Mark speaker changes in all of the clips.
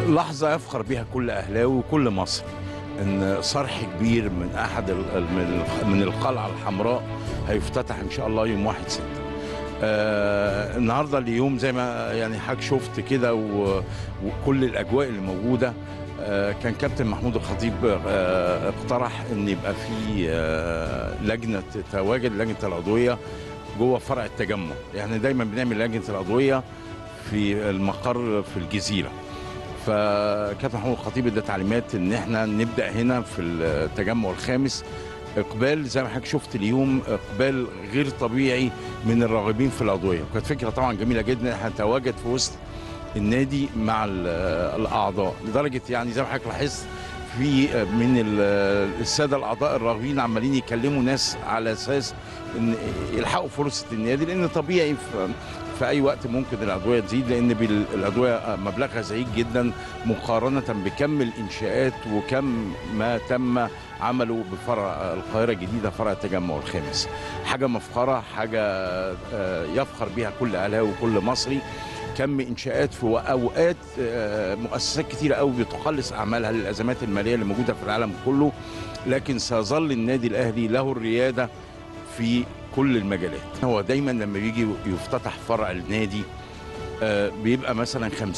Speaker 1: لحظة يفخر بها كل أهلاوي وكل مصري إن صرح كبير من أحد ال- من ال- من القلعة الحمراء هيفتتح إن شاء الله يوم 1 6 آه النهارده اليوم زي ما يعني حضرتك شفت كده و- وكل الأجواء اللي موجودة آه كان كابتن محمود الخطيب آه اقترح إن يبقى في آه لجنة تواجد لجنة العضوية جوه فرع التجمع يعني دايما بنعمل لجنة العضوية في المقر في الجزيرة فكابتن محمود الخطيب ادى تعليمات ان احنا نبدا هنا في التجمع الخامس اقبال زي ما حضرتك شفت اليوم اقبال غير طبيعي من الراغبين في العضويه وكانت فكره طبعا جميله جدا احنا نتواجد في وسط النادي مع ال- الاعضاء لدرجه يعني زي ما حضرتك لاحظت في من ال- الساده الاعضاء الراغبين عمالين يكلموا ناس على اساس ان يلحقوا فرصه النادي لان طبيعي في في اي وقت ممكن الادويه تزيد لان بال- الادويه مبلغها زهيد جدا مقارنه بكم الانشاءات وكم ما تم عمله بفرع القاهره الجديده فرع التجمع الخامس حاجه مفخره حاجه آه، يفخر بها كل اهلاوي وكل مصري كم انشاءات في اوقات آه، مؤسسات كتيره قوي بتقلص اعمالها للازمات الماليه اللي موجوده في العالم كله لكن سيظل النادي الاهلي له الرياده في كل المجالات هو دايما لما بيجي يفتتح فرع النادي آه، بيبقى مثلا 50% 40% 30%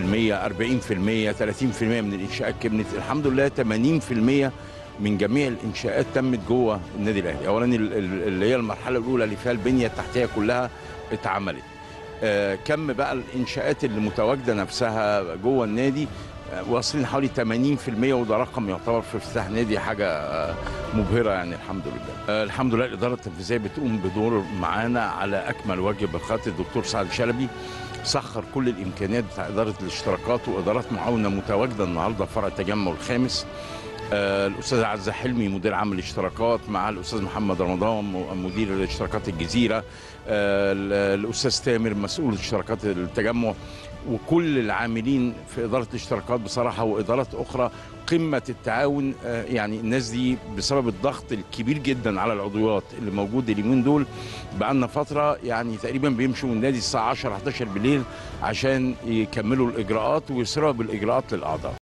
Speaker 1: من الانشاءات كملت الحمد لله 80% من جميع الانشاءات تمت جوه النادي الاهلي اولا ال- ال- اللي هي المرحله الاولى اللي فيها البنيه التحتيه كلها اتعملت آه، كم بقى الانشاءات اللي متواجده نفسها جوه النادي آه، واصلين حوالي 80% وده رقم يعتبر في افتتاح نادي حاجه آه، مبهره يعني الحمد لله. آه، الحمد لله الاداره التنفيذيه بتقوم بدور معانا على اكمل وجه بقياده الدكتور سعد شلبي سخر كل الامكانيات بتاع اداره الاشتراكات وادارات معاونه متواجده النهارده في فرع التجمع الخامس. آه، الاستاذ عزه حلمي مدير عام الاشتراكات مع الاستاذ محمد رمضان م- مدير الاشتراكات الجزيره آه، ال- الاستاذ تامر مسؤول اشتراكات التجمع وكل العاملين في اداره الاشتراكات بصراحه وادارات اخرى قمه التعاون آه، يعني الناس دي بسبب الضغط الكبير جدا على العضويات اللي موجود اليومين دول بقالنا فتره يعني تقريبا بيمشوا من النادي الساعه 10 11 بالليل عشان يكملوا الاجراءات ويسرعوا بالاجراءات للاعضاء